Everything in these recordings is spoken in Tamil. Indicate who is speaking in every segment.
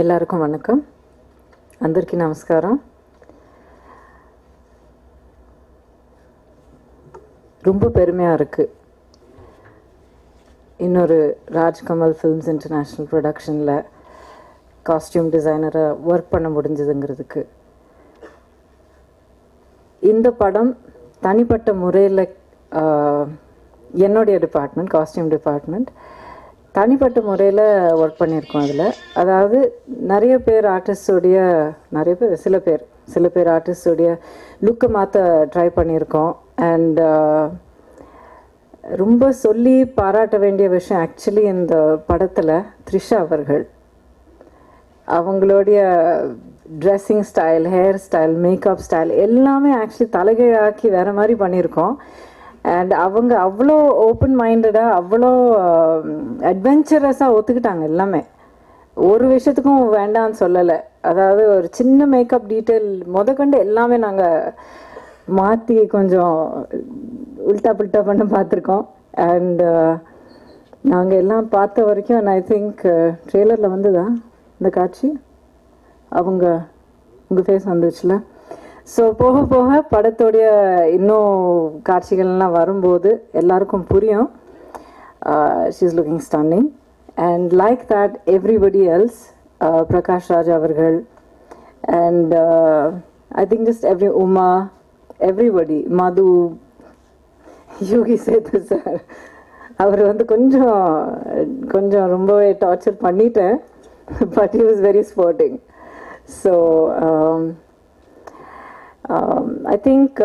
Speaker 1: எல்லாருக்கும் வணக்கம் అందరికీ నమస్కారం ரொம்ப பெருமையாக இருக்குது இன்னொரு ராஜ்கமல் ஃபிலிம்ஸ் இன்டர்நேஷ்னல் ப்ரொடக்ஷனில் காஸ்டியூம் டிசைனரை ஒர்க் பண்ண முடிஞ்சதுங்கிறதுக்கு இந்த படம் தனிப்பட்ட முறையில் என்னுடைய டிபார்ட்மெண்ட் காஸ்டியூம் டிபார்ட்மெண்ட் தனிப்பட்ட முறையில் ஒர்க் பண்ணியிருக்கோம் அதில் அதாவது நிறைய பேர் ஆர்டிஸ்டோடைய நிறைய பேர் சில பேர் சில பேர் ஆர்டிஸ்டோடைய லுக்கை மாற்ற ட்ரை பண்ணியிருக்கோம் அண்ட் ரொம்ப சொல்லி பாராட்ட வேண்டிய விஷயம் ஆக்சுவலி இந்த படத்தில் த்ரிஷா அவர்கள் அவங்களுடைய dressing style hair style makeup style எல்லாமே ஆக்சுவலி தலைகீழாக்கி வேற மாதிரி பண்ணியிருக்கோம் அண்ட் அவங்க அவ்வளோ ஓப்பன் மைண்டடாக அவ்வளோ அட்வென்ச்சரஸாக ஒத்துக்கிட்டாங்க எல்லாமே ஒரு விஷயத்துக்கும் வேண்டாம்னு சொல்லலை அதாவது ஒரு சின்ன மேக்கப் டீட்டெயில் முதற்கொண்டு எல்லாமே நாங்கள் மாற்றி கொஞ்சம் உல்டா புல்டா பண்ண பார்த்துருக்கோம் அண்ட் நாங்கள் எல்லாம் பார்த்த வரைக்கும் ஐ திங்க் ட்ரெய்லரில் வந்ததா இந்த காட்சி அவங்க உங்கள் ஃபேஸ் வந்துச்சுல ஸோ போக போக படத்தோடைய இன்னும் காட்சிகள்லாம் வரும்போது எல்லாருக்கும் புரியும் she is looking stunning and like that everybody else Prakash Raj அவர்கள் and I think just every Uma everybody Madhu Yogi Sethu sir அவர் வந்து கொஞ்சம் கொஞ்சம் ரொம்பவே டார்ச்சர் பண்ணிட்டேன் but he was very sporting so I think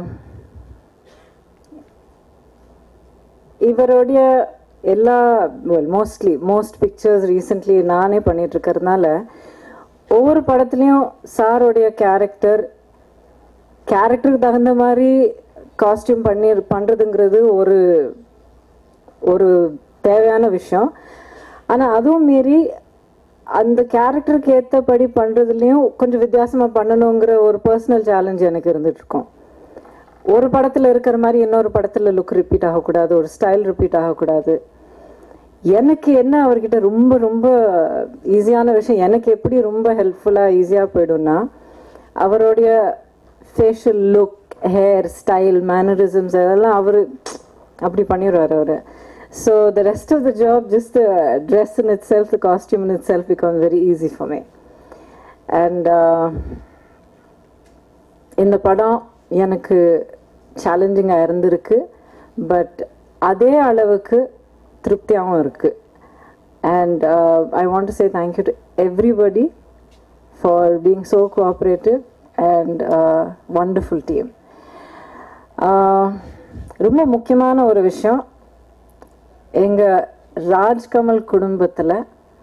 Speaker 1: இவருடைய எல்லா well mostly most pictures recently நானே பண்ணிட்டு இருக்கிறதுனால ஒவ்வொரு படத்துலையும் சாரோடைய கேரக்டர் கேரக்டருக்கு தகுந்த மாதிரி காஸ்டியூம் பண்ணி பண்ணுறதுங்கிறது ஒரு ஒரு தேவையான விஷயம் ஆனால் அதுவும் மீறி அந்த கேரக்டருக்கு ஏற்றபடி பண்ணுறதுலையும் கொஞ்சம் வித்தியாசமாக பண்ணணுங்கிற ஒரு பர்சனல் சேலஞ்ச் எனக்கு இருந்துட்டு இருக்கும் ஒரு படத்தில் இருக்கிற மாதிரி இன்னொரு படத்தில் லுக் ரிப்பீட் ஆகக்கூடாது ஒரு ஸ்டைல் ரிப்பீட் ஆகக்கூடாது எனக்கு என்ன அவர்கிட்ட ரொம்ப ரொம்ப ஈஸியான விஷயம் எனக்கு எப்படி ரொம்ப ஹெல்ப்ஃபுல்லாக ஈஸியாக போயிடும்னா அவருடைய facial look hair style mannerisms அதெல்லாம் அவர் அப்படி பண்ணிடுவார் அவர் So the rest of the job, just the dress in itself, the costume in itself becomes very easy for me. And uh, இந்த படம் எனக்கு சேலஞ்சிங்காக இருந்திருக்கு பட் அதே அளவுக்கு திருப்தியாகவும் இருக்குது and I want to say thank you to everybody for being so cooperative and wonderful team ரொம்ப முக்கியமான ஒரு விஷயம் எங்கள் ராஜ்கமல் குடும்பத்தில்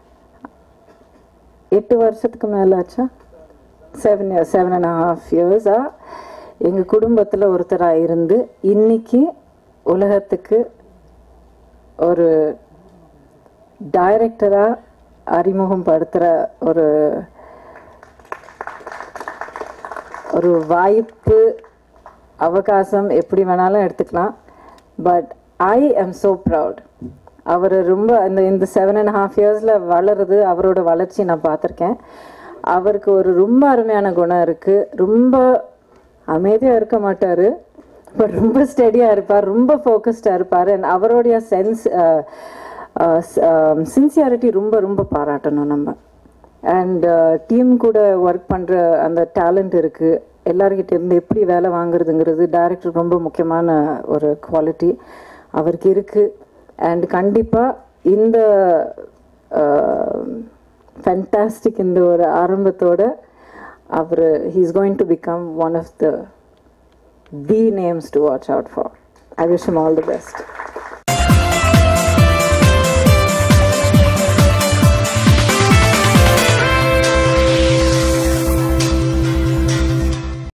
Speaker 1: எட்டு வருஷத்துக்கு மேலே ஆச்சா seven years seven and half இயர்ஸாக எங்கள் குடும்பத்தில் ஒருத்தராக இருந்து இன்னைக்கு உலகத்துக்கு ஒரு டைரக்டராக அறிமுகம் படுத்துகிற ஒரு ஒரு வாய்ப்பு அவகாசம் எப்படி வேணாலும் எடுத்துக்கலாம் but I am so proud அவர் ரொம்ப இந்த இந்த செவன் அண்ட் ஹாஃப் இயர்ஸில் வளருது அவரோட வளர்ச்சி நான் பார்த்துருக்கேன் அவருக்கு ஒரு ரொம்ப அருமையான குணம் இருக்குது ரொம்ப அமைதியாக இருக்க மாட்டார் பட் ரொம்ப ஸ்டெடியாக இருப்பார் ரொம்ப ஃபோக்கஸ்டாக இருப்பார் அண்ட் அவருடைய சென்ஸ் சின்சியாரிட்டி ரொம்ப ரொம்ப பாராட்டணும் நம்ம அண்ட் டீம் கூட ஒர்க் பண்ணுற அந்த டேலண்ட் இருக்குது எல்லார்கிட்ட இருந்து எப்படி வேலை வாங்குறதுங்கிறது டைரக்டர் ரொம்ப முக்கியமான ஒரு குவாலிட்டி அவருக்கு இருக்குது அண்ட் கண்டிப்பாக இந்த ஃபென்டாஸ்டிக் இந்த ஒரு ஆரம்பத்தோட அவர் he's going to become one of the the names to watch out for I wish all the best